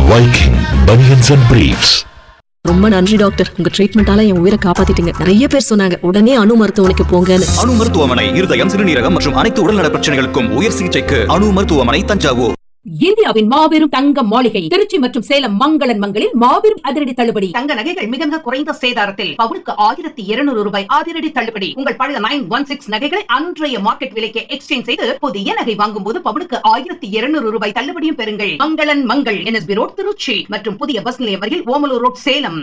Viking Bunions and Briefs. ரொம்ப நன்றி doctor உங்க ட்ரீட்மெண்டால என் உயிரை காப்பாத்திட்டீங்க நிறைய பேர் சொன்னாங்க உடனே அணு மருத்துவமனைக்கு போங்கன்னு அணு மருத்துவமனை இருதயம் சிறுநீரகம் மற்றும் அனைத்து உடல்நல பிரச்சனைகளுக்கும் உயர் சிகிச்சைக்கு அணு மருத்துவமனை தஞ்சாவூர் இந்தியாவின் மாபெரும் தங்க மாளிகை திருச்சி மற்றும் சேலம் மங்களன் மங்களில் மாபெரும் அதிரடி தள்ளுபடி தங்க நகைகள் மிக மிக குறைந்த சேதாரத்தில் பவுனுக்கு ஆயிரத்தி இருநூறு ரூபாய் அதிரடி தள்ளுபடி உங்கள் பழைய நைன் ஒன் சிக்ஸ் நகைகளை அன்றைய மார்க்கெட் விலைக்கு எக்ஸ்சேஞ்ச் செய்து புதிய நகை வாங்கும் போது பவுனுக்கு ஆயிரத்தி இருநூறு ரூபாய் தள்ளுபடியும் பெறுங்கள் மங்களன் மங்கள் என்எஸ்பி ரோட் திருச்சி மற்றும் புதிய பஸ் நிலையம் அருகில் ஓமலூர் ரோட் சேலம்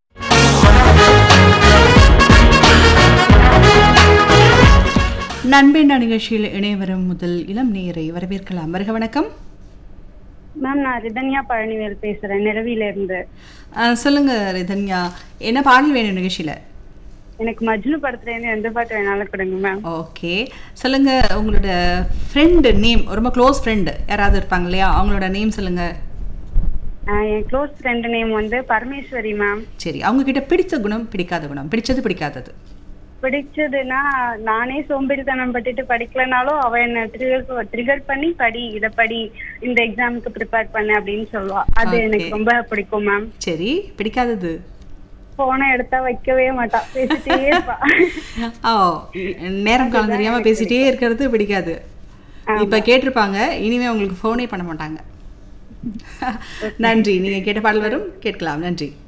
நண்பேண்டா நிகழ்ச்சியில் இணைய வரும் முதல் இளம் நேரை வரவேற்கலாம் வருக வணக்கம் மேம் நான் ரிதன்யா பழனிவேல் பேசுறேன் நிறவில இருந்து அஹ், சொல்லுங்க ரிதன்யா என்ன பாடல் வேணும் நிகழ்ச்சியில எனக்கு மஜ்னு படத்துல இருந்து எந்த பாட்டு வேணாலும் கொடுங்க மேம் ஓகே சொல்லுங்க உங்களோட ஃப்ரெண்டு நேம் ரொம்ப க்ளோஸ் ஃப்ரெண்டு யாராவது இருப்பாங்க இல்லையா அவங்களோட நேம் சொல்லுங்க ஆஹ் என் க்ளோஸ் ஃப்ரெண்ட் நேம் வந்து பரமேஸ்வரி மேம் சரி அவங்க கிட்ட பிடித்த குணம் பிடிக்காத குணம் பிடிச்சது பிடிக்காதது பிடிச்சதுன்னா நானே சோம்பேறித்தனம் பட்டுட்டு படிக்கலனாலும் அவ என்ன ட்ரிகர் ட்ரிகர் பண்ணி படி இத படி இந்த எக்ஸாமுக்கு ப்ரிப்பேர் பண்ணு அப்படின்னு சொல்லுவா அது Okay. எனக்கு ரொம்ப பிடிக்கும் மேம் சரி பிடிக்காதது போனை எடுத்தா வைக்கவே மாட்டா பேசிட்டே இருப்பா ஓ நேரம் காலம் தெரியாம பேசிட்டே இருக்கிறது பிடிக்காது இப்ப கேட்டிருப்பாங்க இனிமே உங்களுக்கு ஃபோனே பண்ண மாட்டாங்க நன்றி நீங்க கேட்ட பாடல் வரும் கேட்கலாம் நன்றி